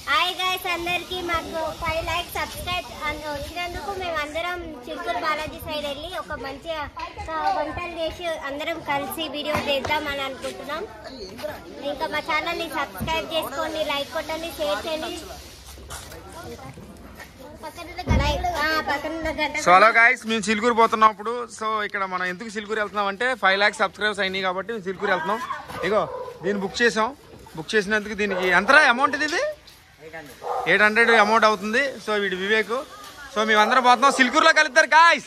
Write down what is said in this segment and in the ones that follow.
hi guys అందరికి మాకు five like subscribe వచ్చినందుకు మేము అందరం చిత్తూరు బాలాజీ సైడ్ వెళ్ళి ఒక మంచి వంటలు చేసి అందరం కలిసి వీడియో చేద్దామని అనుకుంటున్నాం ఇంకా మా ఛానల్ని సబ్స్క్రైబ్ చేసుకోండి లైక్ కొట్టండి షేర్ చేయండి Like, ఆ, పక్కనున్న గంట సో హలో గాయస్ మేము సిల్కూరు పోతున్నప్పుడు సో ఇక్కడ మనం ఎందుకు సిల్కూరు వెళ్తున్నాం అంటే ఫైవ్ ల్యాక్స్ సబ్స్క్రైబర్స్ అయినాయి కాబట్టి మేము సిల్కూరు వెళ్తున్నాం ఇగో దీన్ని బుక్ చేసాం బుక్ చేసినందుకు దీనికి ఎంతరా అమౌంట్ ఇది ఇది ఎయిట్ హండ్రెడ్ అమౌంట్ అవుతుంది సో వీడి వివేక్ సో మేమందరం పోతున్నాం సిల్కూరులో కలుస్తారు గాయస్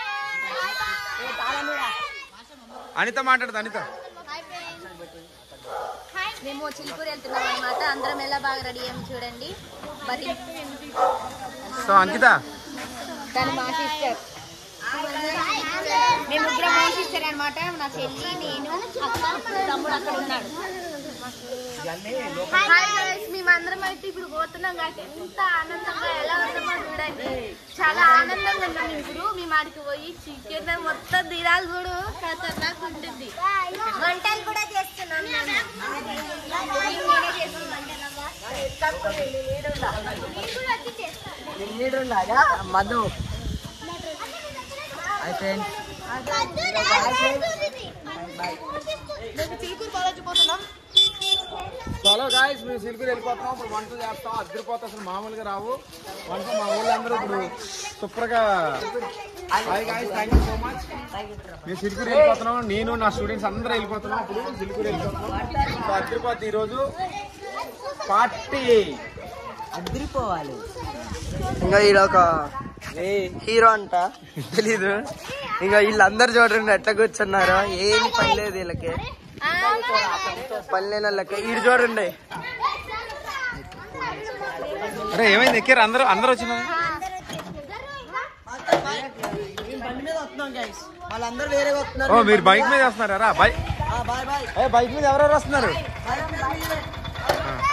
అనిత మాట్లాడదు అనిత మేము చిలుకూరు వెళ్తున్నాం అనమాట అందరం ఎలా బాగా రెడీ అయ్యాము చూడండి బతి సో అంకిత తను మా సిస్టర్ మేము ముగ్గురం మా సిస్టర్ అనమాట నా చెల్లి నేను అక్క తమ్ముడు అక్కడ ఉన్నాడు హాయ్ గైస్ మేమందరం అయితే ఇప్పుడు పోతున్నాం కాబట్టి ఎంత ఆనందంగా ఎలా ఉన్నామో చూడండి చాలా ఆనందంగా ఉన్నాం ఇప్పుడు మేము ఆడికి పోయి చికెన్ మొత్తం దినాలు చూడు ఖతర్నాక్ ఉంటుంది వంటలు కూడా చేస్తున్నాం మధు అయితే మేము చిలుకూరు బాలాజీ పోతున్నాం సో హలో గాయస్ మేము సిల్కూరు వెళ్ళిపోతున్నాం ఇప్పుడు వంటలు చేస్తాం అద్దరిపోతే అసలు మామూలుగా రావు వంట మా ఊళ్ళందరూ ఇప్పుడు సూపర్గా hi guys thank you so much మేము సిల్కూరు వెళ్ళిపోతున్నాం నేను నా స్టూడెంట్స్ అందరూ వెళ్ళిపోతున్నాం ఇప్పుడు సిల్కూరు వెళ్ళిపోతున్నాం సో అద్దరిపోతే ఈరోజు పార్టీ అదిరిపోవాలి ఇంకా ఈడ ఒక హీరో అంట తెలీదు ఇంకా వీళ్ళందరూ చూడండి ఎట్లా కూర్చున్నారో ఏం పని లేదు వీళ్ళకి పని లేని వాళ్ళకి ఈడు చూడండి అరే ఏమైంది ఎక్కారు అందరూ అందరూ వచ్చినారు బండి మీద వస్తున్నాం గైస్ వాళ్ళందరూ వేరే వస్తున్నారు ఓ మీరు బైక్ మీద వస్తున్నారా బైక్ బాయ్ బాయ్ ఏ బైక్ మీద ఎవరెవరు వస్తున్నారు బాయ్